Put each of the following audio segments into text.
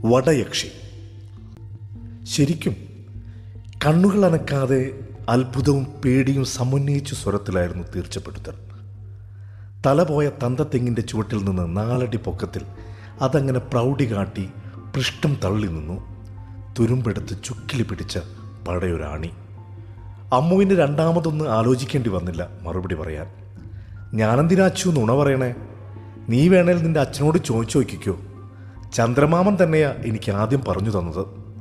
വടയക്ഷി ശരിക്കും കണ്ണുകൾ അനക്കാതെ അത്ഭുതവും പേടിയും സമന്വയിച്ച സ്വരത്തിലായിരുന്നു തീർച്ചപ്പെടുത്തൽ തല പോയ തന്തത്തെങ്ങിൻ്റെ ചുവട്ടിൽ നിന്ന് നാലടി പൊക്കത്തിൽ അതങ്ങനെ പ്രൗഢി കാട്ടി പൃഷ്ഠം തള്ളി നിന്നു തുരുമ്പെടുത്ത് ചുക്കിലി പിടിച്ച പടയൊരാണി അമ്മുവിന് രണ്ടാമതൊന്ന് ആലോചിക്കേണ്ടി വന്നില്ല മറുപടി പറയാൻ ഞാനെന്തിനാച്ചു നുണ പറയണേ നീ വേണേൽ നിന്റെ അച്ഛനോട് ചോദിച്ചു നോക്കിക്കോ ചന്ദ്രമാമൻ തന്നെയാ എനിക്ക് ആദ്യം പറഞ്ഞു തന്നത്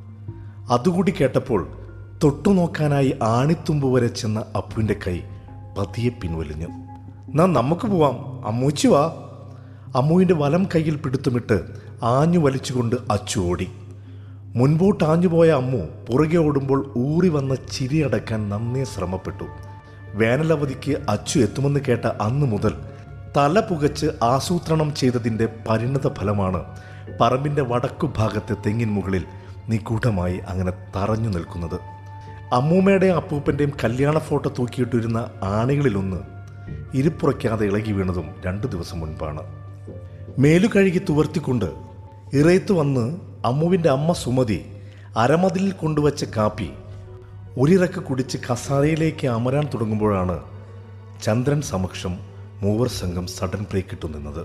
അതുകൂടി കേട്ടപ്പോൾ തൊട്ടു നോക്കാനായി ആണിത്തുമ്പ് വരെ ചെന്ന അപ്പുവിൻ്റെ കൈ പതിയെ പിൻവലിഞ്ഞു നാ നമുക്ക് പോവാം അമ്മൂച്ചി വാ അമ്മുവിൻ്റെ വലം കൈയിൽ പിടുത്തമിട്ട് ആഞ്ഞു വലിച്ചുകൊണ്ട് അച്ചു ഓടി മുൻപോട്ട് ആഞ്ഞുപോയ അമ്മു പുറകെ ഓടുമ്പോൾ ഊറി വന്ന ചിരി അടക്കാൻ നന്നേ ശ്രമപ്പെട്ടു വേനലവധിക്ക് അച്ചു എത്തുമെന്ന് കേട്ട അന്ന് മുതൽ തല പുകച്ച് ആസൂത്രണം ചെയ്തതിൻ്റെ പരിണത ഫലമാണ് പറമ്പിൻ്റെ വടക്കു ഭാഗത്തെ തെങ്ങിൻ മുകളിൽ നിഗൂഢമായി അങ്ങനെ തറഞ്ഞു നിൽക്കുന്നത് അമ്മൂമ്മയുടെയും അപ്പൂപ്പൻ്റെയും കല്യാണ ഫോട്ടോ തൂക്കിയിട്ടിരുന്ന ആണികളിലൊന്ന് ഇരിപ്പുറയ്ക്കാതെ ഇളകി വീണതും രണ്ടു ദിവസം മുൻപാണ് മേലു കഴുകി തുവർത്തിക്കൊണ്ട് ഇറയത്ത് വന്ന് അമ്മുവിൻ്റെ അമ്മ സുമതി അരമതിലിൽ കൊണ്ടുവച്ച കാപ്പി ഒരിറക്ക് കുടിച്ച് കസാരയിലേക്ക് അമരാൻ തുടങ്ങുമ്പോഴാണ് ചന്ദ്രൻ സമക്ഷം മൂവർ സംഘം സഡൻ ബ്രേക്ക് ഇട്ടു നിന്നത്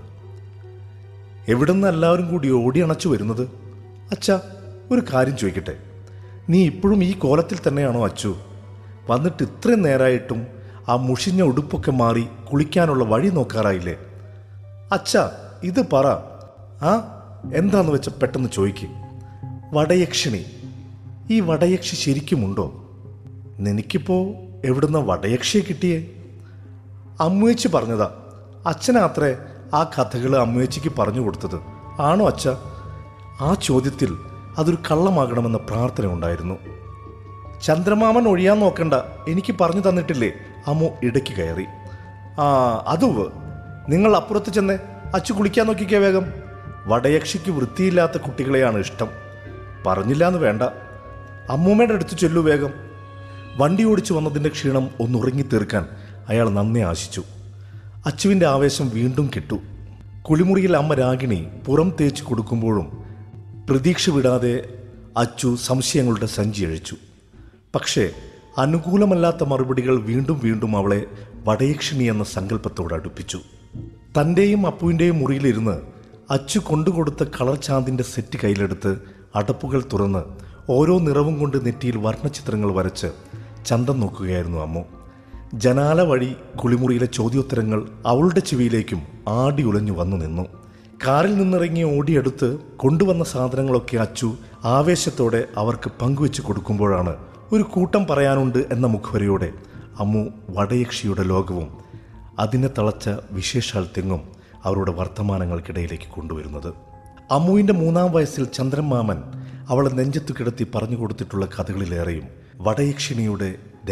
എവിടുന്ന് എല്ലാവരും കൂടി ഓടിയണച്ചു വരുന്നത് അച്ഛാ ഒരു കാര്യം ചോദിക്കട്ടെ നീ ഇപ്പോഴും ഈ കോലത്തിൽ തന്നെയാണോ അച്ചു വന്നിട്ട് ഇത്രയും നേരമായിട്ടും ആ മുഷിഞ്ഞ ഉടുപ്പൊക്കെ മാറി കുളിക്കാനുള്ള വഴി നോക്കാറായില്ലേ അച്ഛാ ഇത് പറ ആ എന്താന്ന് വെച്ച പെട്ടെന്ന് ചോദിക്കും വടയക്ഷിണി ഈ വടയക്ഷി ശരിക്കുമുണ്ടോ നിനക്കിപ്പോ എവിടുന്ന വടയക്ഷിയെ കിട്ടിയേ അമ്മുയച്ചി പറഞ്ഞതാ അച്ഛനാത്രേ ആ കഥകൾ അമ്മുയച്ചിക്ക് പറഞ്ഞു കൊടുത്തത് ആണോ അച്ഛ ആ ചോദ്യത്തിൽ അതൊരു കള്ളമാകണമെന്ന പ്രാർത്ഥന ഉണ്ടായിരുന്നു ചന്ദ്രമാമൻ ഒഴിയാൻ നോക്കണ്ട എനിക്ക് പറഞ്ഞു തന്നിട്ടില്ലേ അമ്മു ഇടയ്ക്ക് കയറി ആ അതുവ് നിങ്ങൾ അപ്പുറത്ത് ചെന്നേ അച്ചു കുളിക്കാൻ നോക്കിക്കേ വേഗം വടയക്ഷിക്ക് വൃത്തിയില്ലാത്ത കുട്ടികളെയാണ് ഇഷ്ടം പറഞ്ഞില്ലാന്ന് വേണ്ട അമ്മൂമ്മയുടെ അടുത്ത് ചെല്ലു വേഗം വണ്ടി ഓടിച്ചു വന്നതിൻ്റെ ക്ഷീണം ഒന്ന് ഉറങ്ങി തീർക്കാൻ അയാൾ നന്നെ ആശിച്ചു അച്ചുവിൻ്റെ ആവേശം വീണ്ടും കിട്ടു കുളിമുറിയിൽ അമ്മ രാഗിണി പുറം തേച്ച് കൊടുക്കുമ്പോഴും പ്രതീക്ഷ വിടാതെ അച്ചു സംശയങ്ങളുടെ സഞ്ചി അഴിച്ചു പക്ഷേ അനുകൂലമല്ലാത്ത മറുപടികൾ വീണ്ടും വീണ്ടും അവളെ വടയക്ഷിണി എന്ന സങ്കല്പത്തോട് അടുപ്പിച്ചു തൻ്റെയും അപ്പുവിൻ്റെയും മുറിയിലിരുന്ന് അച്ചു കൊണ്ടുകൊടുത്ത കളർ ചാന്തിൻ്റെ സെറ്റ് കയ്യിലെടുത്ത് അടപ്പുകൾ തുറന്ന് ഓരോ നിറവും കൊണ്ട് നെറ്റിയിൽ വർണ്ണചിത്രങ്ങൾ വരച്ച് ചന്തം നോക്കുകയായിരുന്നു അമ്മു ജനാല വഴി കുളിമുറിയിലെ ചോദ്യോത്തരങ്ങൾ അവളുടെ ചെവിയിലേക്കും ആടി ഉലഞ്ഞു വന്നു നിന്നു കാറിൽ നിന്നിറങ്ങി ഓടിയെടുത്ത് കൊണ്ടുവന്ന സാധനങ്ങളൊക്കെ അച്ചു ആവേശത്തോടെ അവർക്ക് പങ്കുവെച്ച് കൊടുക്കുമ്പോഴാണ് ഒരു കൂട്ടം പറയാനുണ്ട് എന്ന മുഖവരയോടെ അമ്മു വടയക്ഷിയുടെ ലോകവും അതിനെ തളച്ച വിശേഷാൽ തെങ്ങും അവരുടെ വർത്തമാനങ്ങൾക്കിടയിലേക്ക് കൊണ്ടുവരുന്നത് അമ്മുവിൻ്റെ മൂന്നാം വയസ്സിൽ ചന്ദ്രൻ മാമൻ അവളെ നെഞ്ചത്തു കിടത്തി പറഞ്ഞു കൊടുത്തിട്ടുള്ള കഥകളിലേറെയും വടയക്ഷിണിയുടെ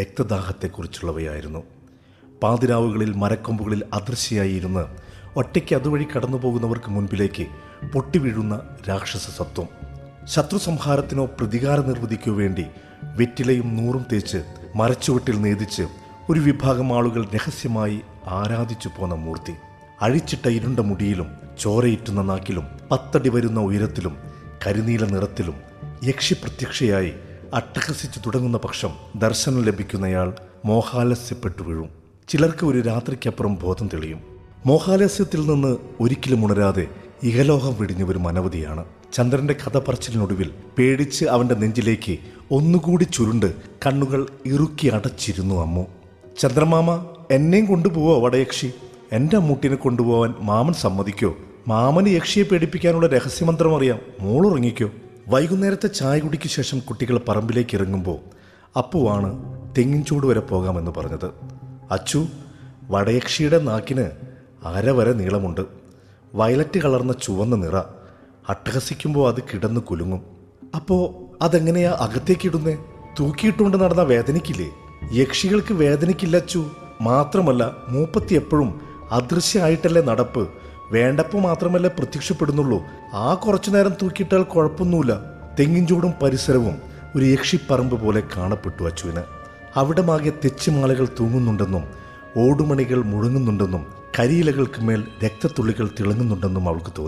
രക്തദാഹത്തെക്കുറിച്ചുള്ളവയായിരുന്നു പാതിരാവുകളിൽ മരക്കൊമ്പുകളിൽ അദൃശ്യയായി ഇരുന്ന് ഒറ്റയ്ക്ക് അതുവഴി കടന്നു പോകുന്നവർക്ക് മുൻപിലേക്ക് പൊട്ടിവീഴുന്ന രാക്ഷസ സത്വം ശത്രു സംഹാരത്തിനോ പ്രതികാര നിർവൃതിക്കോ വേണ്ടി വെറ്റിലയും നൂറും തേച്ച് മരച്ചുവട്ടിൽ നേതിച്ച് ഒരു വിഭാഗം ആളുകൾ രഹസ്യമായി ആരാധിച്ചു പോന്ന മൂർത്തി അഴിച്ചിട്ട ഇരുണ്ട മുടിയിലും ചോരയിട്ടുന്ന നാക്കിലും പത്തടി വരുന്ന ഉയരത്തിലും കരിനീല നിറത്തിലും യക്ഷി പ്രത്യക്ഷയായി അട്ടഹസിച്ചു തുടങ്ങുന്ന പക്ഷം ദർശനം ലഭിക്കുന്നയാൾ മോഹാലസ്യപ്പെട്ടു വീഴും ചിലർക്ക് ഒരു രാത്രിക്കപ്പുറം ബോധം തെളിയും മോഹാലസ്യത്തിൽ നിന്ന് ഒരിക്കലും ഉണരാതെ ഇഹലോകം വെടിഞ്ഞവരും അനവധിയാണ് ചന്ദ്രന്റെ കഥ പറച്ചിലിനൊടുവിൽ പേടിച്ച് അവന്റെ നെഞ്ചിലേക്ക് ഒന്നുകൂടി ചുരുണ്ട് കണ്ണുകൾ ഇറുക്കി അടച്ചിരുന്നു അമ്മു ചന്ദ്രമാമ എന്നെയും കൊണ്ടുപോവോ വടയക്ഷി എന്റെ അമ്മൂട്ടിനെ കൊണ്ടുപോവാൻ മാമൻ സമ്മതിക്കോ മാമന് യക്ഷിയെ പേടിപ്പിക്കാനുള്ള രഹസ്യമന്ത്രം അറിയാം മോളുറങ്ങിക്കോ വൈകുന്നേരത്തെ ചായ കുടിക്ക് ശേഷം കുട്ടികൾ പറമ്പിലേക്ക് ഇറങ്ങുമ്പോൾ അപ്പുവാണ് തെങ്ങിൻചൂട് വരെ പോകാമെന്ന് പറഞ്ഞത് അച്ചു വടയക്ഷിയുടെ നാക്കിന് അര വരെ നീളമുണ്ട് വയലറ്റ് കളർന്ന ചുവന്ന നിറ അട്ടഹസിക്കുമ്പോൾ അത് കിടന്ന് കുലുങ്ങും അപ്പോ അതെങ്ങനെയാ അകത്തേക്ക് ഇടുന്നേ തൂക്കിയിട്ടുകൊണ്ട് നടന്ന വേദനിക്കില്ലേ യക്ഷികൾക്ക് വേദനിക്കില്ല അച്ചു മാത്രമല്ല മൂപ്പത്തി എപ്പോഴും അദൃശ്യമായിട്ടല്ലേ നടപ്പ് വേണ്ടപ്പോൾ മാത്രമല്ലേ പ്രത്യക്ഷപ്പെടുന്നുള്ളൂ ആ കുറച്ചു നേരം തൂക്കിയിട്ടാൽ കുഴപ്പമൊന്നുമില്ല തെങ്ങിൻചൂടും പരിസരവും ഒരു യക്ഷിപ്പറമ്പ് പോലെ കാണപ്പെട്ടു അച്ചുവിന് അവിടമാകെ തെച്ചിമാലകൾ തൂങ്ങുന്നുണ്ടെന്നും ഓടുമണികൾ മുഴങ്ങുന്നുണ്ടെന്നും കരിയിലകൾക്ക് മേൽ രക്തത്തുള്ളികൾ തിളങ്ങുന്നുണ്ടെന്നും അവൾക്ക് തോന്നി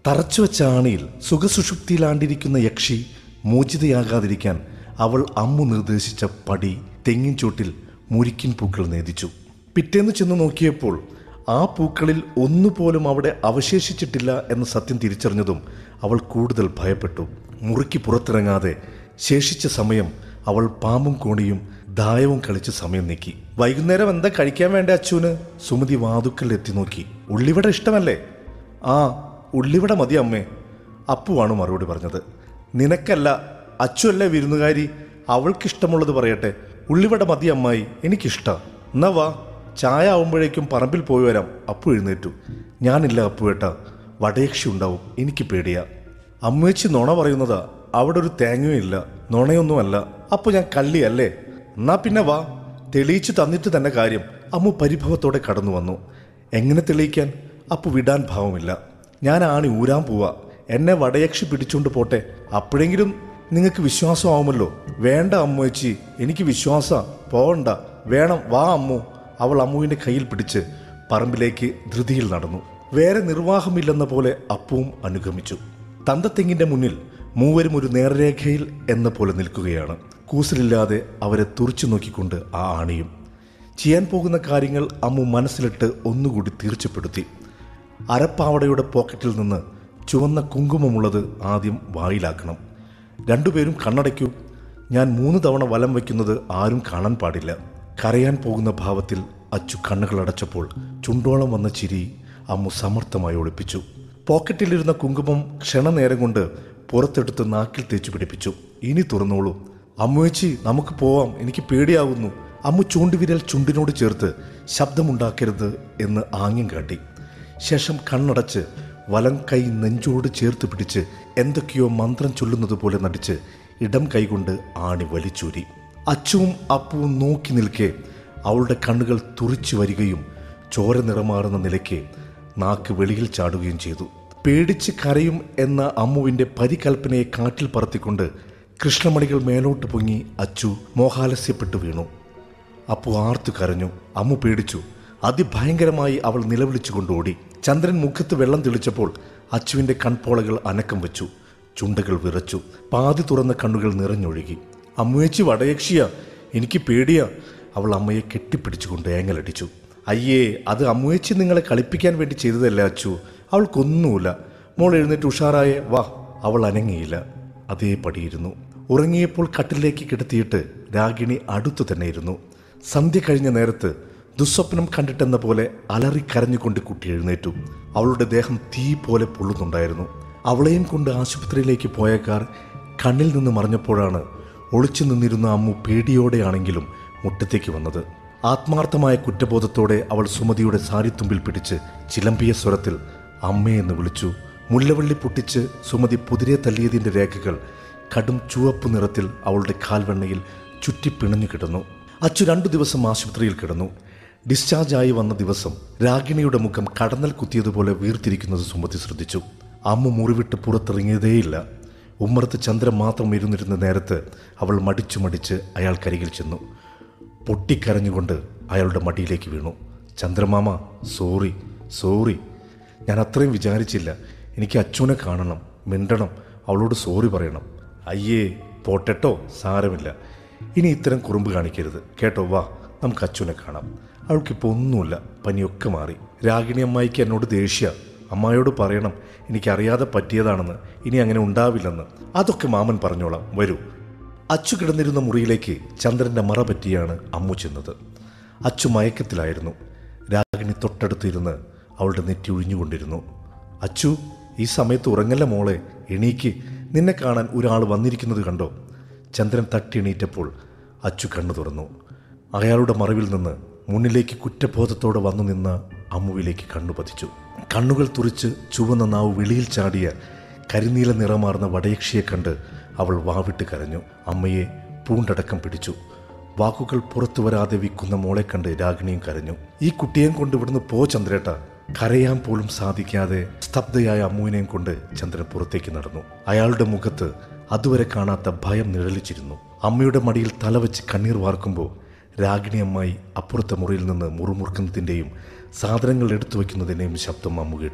തറച്ചുവെച്ച ആണിയിൽ സുഖസുഷുപ്തിയിലാണ്ടിരിക്കുന്ന യക്ഷി മോചിതയാകാതിരിക്കാൻ അവൾ അമ്മു നിർദ്ദേശിച്ച പടി തെങ്ങിൻ ചോട്ടിൽ മുരിക്കിൻ പൂക്കൾ നേദിച്ചു പിറ്റേന്ന് ചെന്ന് നോക്കിയപ്പോൾ ആ പൂക്കളിൽ ഒന്നുപോലും അവിടെ അവശേഷിച്ചിട്ടില്ല എന്ന സത്യം തിരിച്ചറിഞ്ഞതും അവൾ കൂടുതൽ ഭയപ്പെട്ടു മുറിക്ക് പുറത്തിറങ്ങാതെ ശേഷിച്ച സമയം അവൾ പാമ്പും കോണിയും ദായവും കളിച്ച് സമയം നീക്കി വൈകുന്നേരം എന്താ കഴിക്കാൻ വേണ്ട അച്ഛന് സുമതി വാതുക്കൽ എത്തി നോക്കി ഉള്ളിവട ഇഷ്ടമല്ലേ ആ ഉള്ളിവട മതി അമ്മേ അപ്പുവാണ് മറുപടി പറഞ്ഞത് നിനക്കല്ല അച്ചു അല്ലേ വിരുന്നുകാരി അവൾക്കിഷ്ടമുള്ളത് പറയട്ടെ ഉള്ളിവട മതി അമ്മായി എനിക്കിഷ്ട എന്നാ വാ ചായ ആവുമ്പോഴേക്കും പറമ്പിൽ പോയി വരാം അപ്പു എഴുന്നേറ്റു ഞാനില്ല അപ്പുവേട്ട വടയക്ഷി ഉണ്ടാവും എനിക്ക് പേടിയാ അമ്മേച്ചി നുണ പറയുന്നതാ അവിടെ ഒരു തേങ്ങയും ഇല്ല നുണയൊന്നുമല്ല അപ്പൊ ഞാൻ കള്ളിയല്ലേ എന്നാ പിന്നെ വാ തെളിയിച്ചു തന്നിട്ട് തന്നെ കാര്യം അമ്മു പരിഭവത്തോടെ കടന്നു വന്നു എങ്ങനെ തെളിയിക്കാൻ അപ്പു വിടാൻ ഭാവമില്ല ഞാൻ ആണി ഊരാൻ പോവാ എന്നെ വടയക്ഷി പിടിച്ചുകൊണ്ട് പോട്ടെ അപ്പോഴെങ്കിലും നിങ്ങൾക്ക് വിശ്വാസമാവുമല്ലോ വേണ്ട അമ്മേച്ചി എനിക്ക് വിശ്വാസ പോവണ്ട വേണം വാ അമ്മു അവൾ അമ്മുവിന്റെ കയ്യിൽ പിടിച്ച് പറമ്പിലേക്ക് ധൃതിയിൽ നടന്നു വേറെ നിർവാഹമില്ലെന്ന പോലെ അപ്പുവും അനുഗമിച്ചു തന്തത്തെങ്ങിന്റെ മുന്നിൽ മൂവരും ഒരു നേർരേഖയിൽ എന്ന പോലെ നിൽക്കുകയാണ് കൂസലില്ലാതെ അവരെ തുറച്ചു നോക്കിക്കൊണ്ട് ആ ആണിയും ചെയ്യാൻ പോകുന്ന കാര്യങ്ങൾ അമ്മു മനസ്സിലിട്ട് ഒന്നുകൂടി തീർച്ചപ്പെടുത്തി അരപ്പാവടയുടെ പോക്കറ്റിൽ നിന്ന് ചുവന്ന കുങ്കുമമുള്ളത് ആദ്യം വായിലാക്കണം രണ്ടുപേരും കണ്ണടയ്ക്കൂ ഞാൻ മൂന്ന് തവണ വലം വയ്ക്കുന്നത് ആരും കാണാൻ പാടില്ല കരയാൻ പോകുന്ന ഭാവത്തിൽ അച്ചു കണ്ണുകൾ അടച്ചപ്പോൾ ചുണ്ടോളം വന്ന ചിരി അമ്മു സമർത്ഥമായി ഒളിപ്പിച്ചു പോക്കറ്റിലിരുന്ന കുങ്കുമം ക്ഷണനേരം കൊണ്ട് പുറത്തെടുത്ത് നാക്കിൽ തേച്ചു പിടിപ്പിച്ചു ഇനി തുറന്നോളൂ അമ്മുവേച്ചി നമുക്ക് പോവാം എനിക്ക് പേടിയാവുന്നു അമ്മു ചൂണ്ടുവിരൽ ചുണ്ടിനോട് ചേർത്ത് ശബ്ദമുണ്ടാക്കരുത് എന്ന് ആംഗ്യം കാട്ടി ശേഷം കണ്ണടച്ച് വലം കൈ നെഞ്ചോട് ചേർത്ത് പിടിച്ച് എന്തൊക്കെയോ മന്ത്രം ചൊല്ലുന്നത് പോലെ നടിച്ച് ഇടം കൈകൊണ്ട് ആണി വലിച്ചൂരി അച്ചുവും അപ്പുവും നോക്കി നിൽക്കെ അവളുടെ കണ്ണുകൾ തുറിച്ചു വരികയും ചോര നിറമാറുന്ന നിലയ്ക്ക് നാക്ക് വെളിയിൽ ചാടുകയും ചെയ്തു പേടിച്ച് കരയും എന്ന അമ്മുവിന്റെ പരികൽപ്പനയെ കാറ്റിൽ പറത്തിക്കൊണ്ട് കൃഷ്ണമണികൾ മേലോട്ട് പൊങ്ങി അച്ചു മോഹാലസ്യപ്പെട്ടു വീണു അപ്പു ആർത്തു കരഞ്ഞു അമ്മു പേടിച്ചു അതിഭയങ്കരമായി അവൾ നിലവിളിച്ചുകൊണ്ട് ഓടി ചന്ദ്രൻ മുഖത്ത് വെള്ളം തെളിച്ചപ്പോൾ അച്ചുവിന്റെ കൺപോളകൾ അനക്കം വെച്ചു ചുണ്ടുകൾ വിറച്ചു പാതി തുറന്ന കണ്ണുകൾ നിറഞ്ഞൊഴുകി അമ്മുവേച്ചി വടയക്ഷിയ എനിക്ക് പേടിയാ അവൾ അമ്മയെ കെട്ടിപ്പിടിച്ചുകൊണ്ട് ഏങ്ങലടിച്ചു അയ്യേ അത് അമ്മുവേച്ചി നിങ്ങളെ കളിപ്പിക്കാൻ വേണ്ടി ചെയ്തതല്ല അച്ചു അവൾക്കൊന്നുമില്ല മോൾ എഴുന്നേറ്റ് ഉഷാറായേ വാ അവൾ അനങ്ങിയില്ല അതേ പടിയിരുന്നു ഉറങ്ങിയപ്പോൾ കട്ടിലേക്ക് കിടത്തിയിട്ട് രാഗിണി അടുത്തു തന്നെ ഇരുന്നു സന്ധ്യ കഴിഞ്ഞ നേരത്ത് ദുസ്വപ്നം കണ്ടിട്ടെന്ന പോലെ അലറിക്കരഞ്ഞുകൊണ്ട് കുട്ടി എഴുന്നേറ്റു അവളുടെ ദേഹം തീ പോലെ പൊള്ളുന്നുണ്ടായിരുന്നു അവളെയും കൊണ്ട് ആശുപത്രിയിലേക്ക് പോയ കാർ കണ്ണിൽ നിന്ന് മറിഞ്ഞപ്പോഴാണ് ഒളിച്ചു നിന്നിരുന്ന അമ്മു പേടിയോടെയാണെങ്കിലും മുറ്റത്തേക്ക് വന്നത് ആത്മാർത്ഥമായ കുറ്റബോധത്തോടെ അവൾ സുമതിയുടെ സാരിത്തുമ്പിൽ പിടിച്ച് ചിലമ്പിയ സ്വരത്തിൽ അമ്മയെന്ന് വിളിച്ചു മുല്ലവള്ളി പൊട്ടിച്ച് സുമതി പുതിരെ തല്ലിയതിന്റെ രേഖകൾ കടും ചുവപ്പ് നിറത്തിൽ അവളുടെ കാൽവെണ്ണയിൽ ചുറ്റിപ്പിണഞ്ഞു കിടന്നു അച്ചു രണ്ടു ദിവസം ആശുപത്രിയിൽ കിടന്നു ഡിസ്ചാർജായി വന്ന ദിവസം രാഗിണിയുടെ മുഖം കടന്നൽ കുത്തിയതുപോലെ വീർത്തിരിക്കുന്നത് സുമതി ശ്രദ്ധിച്ചു അമ്മ മുറിവിട്ട് പുറത്തിറങ്ങിയതേയില്ല ഉമ്മറത്ത് ചന്ദ്രൻ മാത്രം ഇരുന്നിരുന്ന നേരത്ത് അവൾ മടിച്ചു മടിച്ച് അയാൾക്കരികിൽ ചെന്നു പൊട്ടിക്കരഞ്ഞുകൊണ്ട് അയാളുടെ മടിയിലേക്ക് വീണു ചന്ദ്രമാമ സോറി സോറി ഞാൻ അത്രയും വിചാരിച്ചില്ല എനിക്ക് അച്ചുവിനെ കാണണം മിണ്ടണം അവളോട് സോറി പറയണം അയ്യേ പോട്ടെട്ടോ സാരമില്ല ഇനി ഇത്തരം കുറുമ്പ് കാണിക്കരുത് കേട്ടോ വാ നമുക്ക് അച്ചുവിനെ കാണാം അവൾക്കിപ്പോൾ ഒന്നുമില്ല പനിയൊക്കെ മാറി രാഗിണി അമ്മായിക്ക് എന്നോട് ദേഷ്യ അമ്മായോട് പറയണം എനിക്കറിയാതെ പറ്റിയതാണെന്ന് ഇനി അങ്ങനെ ഉണ്ടാവില്ലെന്ന് അതൊക്കെ മാമൻ പറഞ്ഞോളാം വരൂ അച്ചു കിടന്നിരുന്ന മുറിയിലേക്ക് ചന്ദ്രന്റെ മറ പറ്റിയാണ് അമ്മു ചെന്നത് അച്ചു മയക്കത്തിലായിരുന്നു രാഗിണി തൊട്ടടുത്തിരുന്ന് അവളുടെ നെറ്റി ഒഴിഞ്ഞുകൊണ്ടിരുന്നു അച്ചു ഈ സമയത്ത് ഉറങ്ങല്ല മോളെ എണീക്ക് നിന്നെ കാണാൻ ഒരാൾ വന്നിരിക്കുന്നത് കണ്ടോ ചന്ദ്രൻ തട്ടി എണീറ്റപ്പോൾ അച്ചു കണ്ണു തുറന്നു അയാളുടെ മറവിൽ നിന്ന് മുന്നിലേക്ക് കുറ്റബോധത്തോടെ വന്നു നിന്ന അമ്മുവിലേക്ക് കണ്ണു പതിച്ചു കണ്ണുകൾ തുറിച്ച് ചുവന്ന നാവ് വെളിയിൽ ചാടിയ കരിനീല നിറമാർന്ന വടയക്ഷിയെ കണ്ട് അവൾ വാവിട്ട് കരഞ്ഞു അമ്മയെ പൂണ്ടടക്കം പിടിച്ചു വാക്കുകൾ പുറത്തു വരാതെ വിൽക്കുന്ന മോളെ കണ്ട് രാഗിണിയും കരഞ്ഞു ഈ കുട്ടിയെയും കൊണ്ട് ഇവിടുന്ന് പോ ചന്ദ്രേട്ട കരയാൻ പോലും സാധിക്കാതെ സ്തബ്ധയായ അമ്മുവിനെയും കൊണ്ട് ചന്ദ്രൻ പുറത്തേക്ക് നടന്നു അയാളുടെ മുഖത്ത് അതുവരെ കാണാത്ത ഭയം നിഴലിച്ചിരുന്നു അമ്മയുടെ മടിയിൽ തലവെച്ച് കണ്ണീർ വാർക്കുമ്പോൾ രാഗിണി അമ്മായി അപ്പുറത്തെ മുറിയിൽ നിന്ന് മുറുമുറുക്കുന്നതിൻ്റെയും സാധനങ്ങൾ എടുത്തു വയ്ക്കുന്നതിൻ്റെയും ശബ്ദം അമ്മു കേട്ടു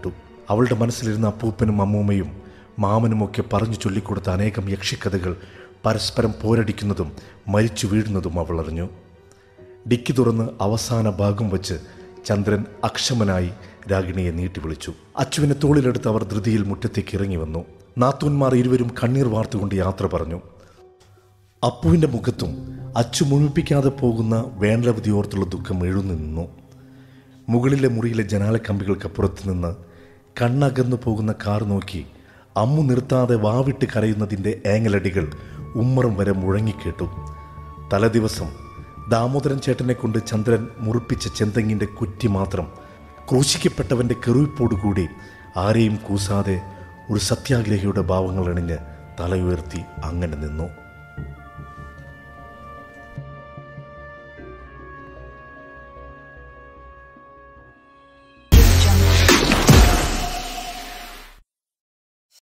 അവളുടെ മനസ്സിലിരുന്ന അപ്പൂപ്പനും അമ്മൂമ്മയും മാമനുമൊക്കെ പറഞ്ഞു ചൊല്ലിക്കൊടുത്ത അനേകം യക്ഷിക്കഥകൾ പരസ്പരം പോരടിക്കുന്നതും മരിച്ചു വീഴുന്നതും അവൾ അറിഞ്ഞു ഡിക്കി തുറന്ന് അവസാന ഭാഗം വച്ച് ചന്ദ്രൻ അക്ഷമനായി രാഗിണിയെ നീട്ടി വിളിച്ചു അച്ചുവിനെ തോളിലെടുത്ത് അവർ ധൃതിയിൽ മുറ്റത്തേക്ക് ഇറങ്ങി വന്നു നാത്തൂന്മാർ ഇരുവരും കണ്ണീർ വാർത്തുകൊണ്ട് യാത്ര പറഞ്ഞു അപ്പുവിൻ്റെ മുഖത്തും അച്ചു മുഴുപ്പിക്കാതെ പോകുന്ന വേനലവധി ഓർത്തുള്ള ദുഃഖം എഴുന്നു നിന്നു മുകളിലെ മുറിയിലെ ജനാലക്കമ്പികൾക്കപ്പുറത്ത് നിന്ന് കണ്ണകന്നു പോകുന്ന കാർ നോക്കി അമ്മു നിർത്താതെ വാവിട്ട് കരയുന്നതിൻ്റെ ഏങ്ങലടികൾ ഉമ്മറും വരെ മുഴങ്ങിക്കേട്ടു തലേദിവസം ദാമോദരൻ ചേട്ടനെ കൊണ്ട് ചന്ദ്രൻ മുറിപ്പിച്ച ചെന്തെങ്ങിൻ്റെ കുറ്റി മാത്രം ക്രൂശിക്കപ്പെട്ടവൻ്റെ കെറുവിപ്പോടുകൂടി ആരെയും കൂസാതെ ഒരു സത്യാഗ്രഹിയുടെ ഭാവങ്ങൾ അണിഞ്ഞ് തല ഉയർത്തി അങ്ങനെ നിന്നു